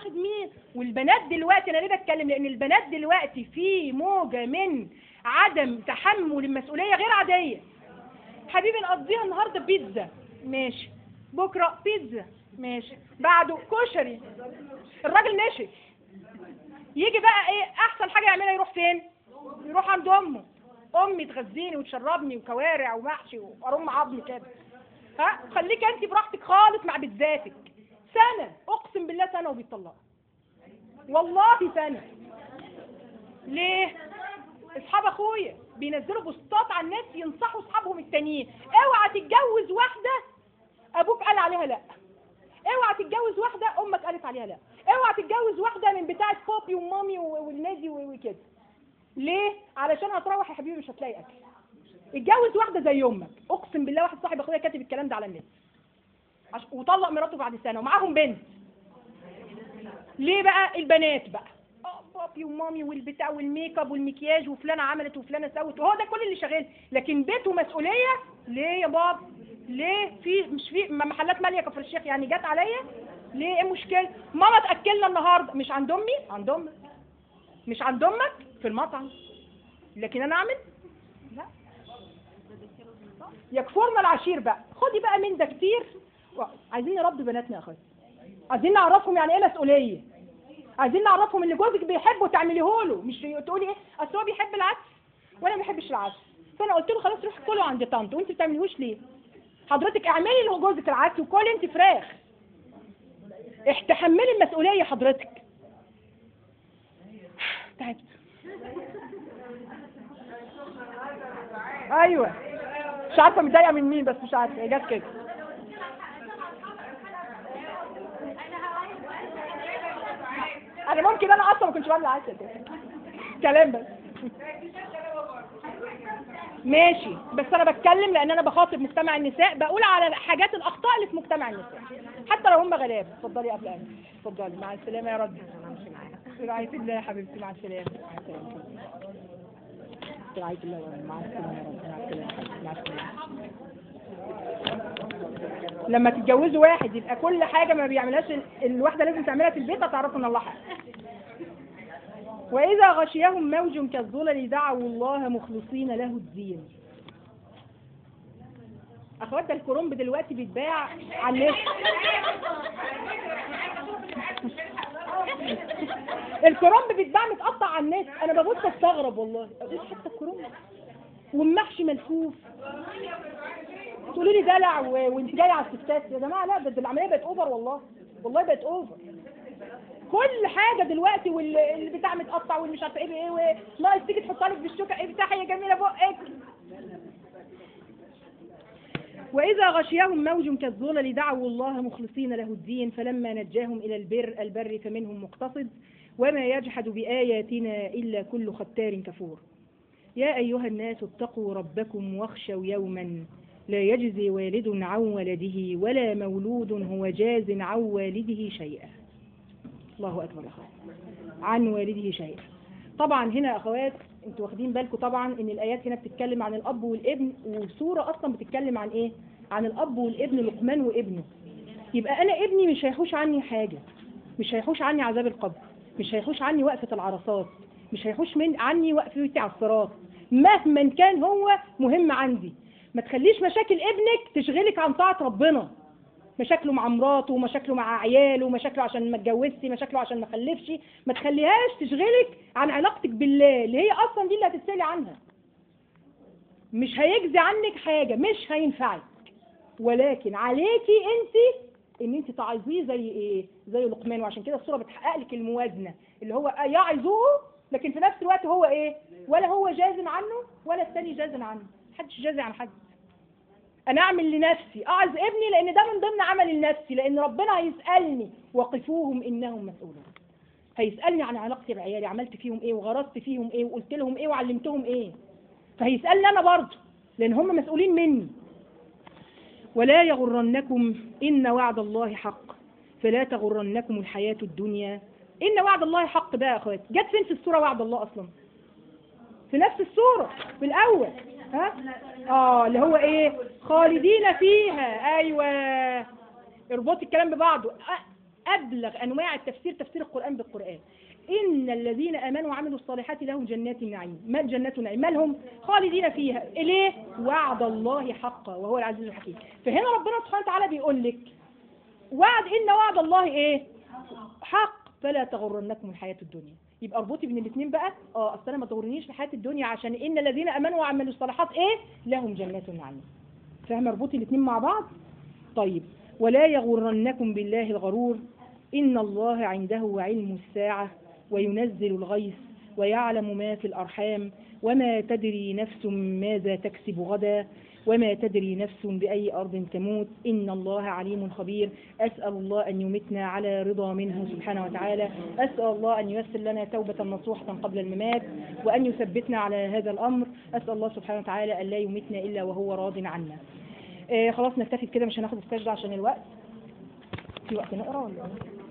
واخد مين والبنات دلوقتي انا ليه بتكلم لان البنات دلوقتي في موجه من عدم تحمل المسؤوليه غير عاديه حبيبي نقضيها النهارده بيتزا ماشي بكره بيتزا ماشي بعده كشري الراجل نشف يجي بقى ايه احسن حاجه يعملها يروح فين يروح عند امه امي تغذيني وتشربني وكوارع ومحشي وارم عظمي كده ها خليك انت براحتك خالص مع بيتزاتك سنه اقسم بالله سنه وبيطلقوا والله سنه ليه اصحاب اخويا بينزلوا بوستات على النت ينصحوا اصحابهم التانيين اوعى تتجوز واحده ابوك قال عليها لا اوعى تتجوز واحده امك قالت عليها لا اوعى تتجوز واحده من بتاعه بابي ومامي و- والنادي و- وكده ليه علشان هتروح يا حبيبي مش هتلاقي اكل اتجوز واحده زي امك اقسم بالله واحد صاحب اخويا كاتب الكلام ده على النت عش... وطلق مراته بعد سنه ومعاهم بنت ليه بقى البنات بقى آه، بابي ومامي والبتاع والميك اب والمكياج وفلانه عملت وفلانه سوت وهو ده كل اللي شغال لكن بيت ومسؤوليه ليه يا بابا ليه في مش في ما محلات ماليه كفر الشيخ يعني جت عليا ليه ايه المشكله ماما تاكلنا النهارده مش عند امي عند امك مش عند امك في المطعم لكن انا اعمل لا يكفرنا العشير بقى خدي بقى من ده كتير و- عايزين نربي بناتنا يا اخويا عايزين نعرفهم يعني ايه مسؤوليه عايزين نعرفهم ان جوزك بيحبه تعمليه له مش تقولي ايه اصل هو بيحب العدس وانا ما بحبش العدس فانا قلت له خلاص روح كله عند طنط وانت بتعمليهوش ليه حضرتك اعملي لجوزك العدس وكلي انت فراخ اح- تحملي المسؤوليه حضرتك تعبت ايوه مش عارفه متضايقه من مين بس مش عارفه هي جت كده انا ممكن انا اصلا ما كنتش بعمل عسل كده كلام بس ماشي بس انا بتكلم لان انا بخاطب مجتمع النساء بقول على حاجات الاخطاء اللي في مجتمع النساء حتى لو هم غلابه اتفضلي قبل انا اتفضلي مع السلامه يا رب في رعايه الله يا حبيبتي مع السلامه مع السلامه في رعايه الله يا رب مع السلامه يا رب مع السلامه مع السلامه لما تتجوزوا واحد يبقى كل حاجه ما بيعملهاش ال- الواحده لازم تعملها في البيت هتعرفوا ان الله حق وإذا غشيهم موج كالظلل دعوا الله مخلصين له الدين أخوات ده الكرنب دلوقتي بيتباع على النت الكرنب بيتباع متقطع على النت أنا ببص أستغرب والله أقول حتى الكرنب والمحشي ملفوف تقولي لي دلع و- وانت جايه على الستات يا جماعه لا ده ده العمليه بقت اوفر والله والله بقت اوفر كل حاجه دلوقتي والبتاع متقطع واللي مش عارفه ايه بايه ناقص تيجي تحطها لك بالشوكه ايه بتاعها يا جميله بقك وإذا غشيهم موج كالظلل دعوا الله مخلصين له الدين فلما نجاهم إلى البر البر فمنهم مقتصد وما يجحد بآياتنا إلا كل ختار كفور يا أيها الناس اتقوا ربكم واخشوا يوما لا يجزي والد عن ولده ولا مولود هو جاز عن والده شيئا الله أكبر يا أخوات عن والده شيئا طبعا هنا يا أخوات انتوا واخدين بالكم طبعا ان الآيات هنا بتتكلم عن الأب والابن والسورة أصلا بتتكلم عن إيه عن الأب والابن لقمان وابنه يبقى أنا ابني مش هيحوش عني حاجة مش هيحوش عني عذاب القبر مش هيحوش عني وقفة العرصات مش هيحوش من عني وقفتي على الصراط مهما كان هو مهم عندي ما تخليش مشاكل ابنك تشغلك عن طاعة ربنا مشاكله مع مراته مشاكله مع عياله مشاكله عشان ما اتجوزتي مشاكله عشان ما خلفش ما تخليهاش تشغلك عن علاقتك بالله اللي هي اصلا دي اللي هتتسالي عنها مش هيجزي عنك حاجة مش هينفعك ولكن عليكي انت ان انت تعظيه زي ايه زي لقمان وعشان كده الصوره بتحقق لك الموازنه اللي هو يعظوه لكن في نفس الوقت هو ايه ولا هو جاز عنه ولا الثاني جاز عنه محدش جازي عن حد انا اعمل لنفسي اعظ ابني لان ده من ضمن عمل لنفسي لان ربنا هيسالني وقفوهم انهم مسؤولون هيسالني عن علاقتي بعيالي عملت فيهم ايه وغرست فيهم ايه وقلت لهم ايه وعلمتهم ايه فهيسالني انا برضه لان هم مسؤولين مني ولا يغرنكم إن وعد الله حق فلا تغرنكم الحياة الدنيا إن وعد الله حق بقى يا أخوات جت فين في السورة وعد الله أصلا في نفس السورة في الأول ها آه اللي هو إيه خالدين فيها أيوة اربطي الكلام ببعضه أه ابلغ انواع التفسير تفسير القران بالقران ان الذين امنوا وعملوا الصالحات لهم جنات النعيم ما جنات النعيم ما لهم خالدين فيها ليه وعد الله حقا وهو العزيز الحكيم فهنا ربنا سبحانه وتعالى بيقول لك وعد ان وعد الله ايه حق فلا تغرنكم الحياه الدنيا يبقى اربطي بين الاثنين بقى اه اصل انا ما تغرنيش الحياه الدنيا عشان ان الذين امنوا وعملوا الصالحات ايه لهم جنات النعيم فاهمه اربطي الاثنين مع بعض طيب ولا يغرنكم بالله الغرور إن الله عنده علم الساعة وينزل الغيث ويعلم ما في الأرحام وما تدري نفس ماذا تكسب غدا وما تدري نفس بأي أرض تموت إن الله عليم خبير أسأل الله أن يمتنا على رضا منه سبحانه وتعالى أسأل الله أن ييسر لنا توبة نصوحة قبل الممات وأن يثبتنا على هذا الأمر أسأل الله سبحانه وتعالى أن لا يمتنا إلا وهو راض عنا آه خلاص نكتفي كده مش هناخد السجدة عشان الوقت في وقت نقرا ولا إيه؟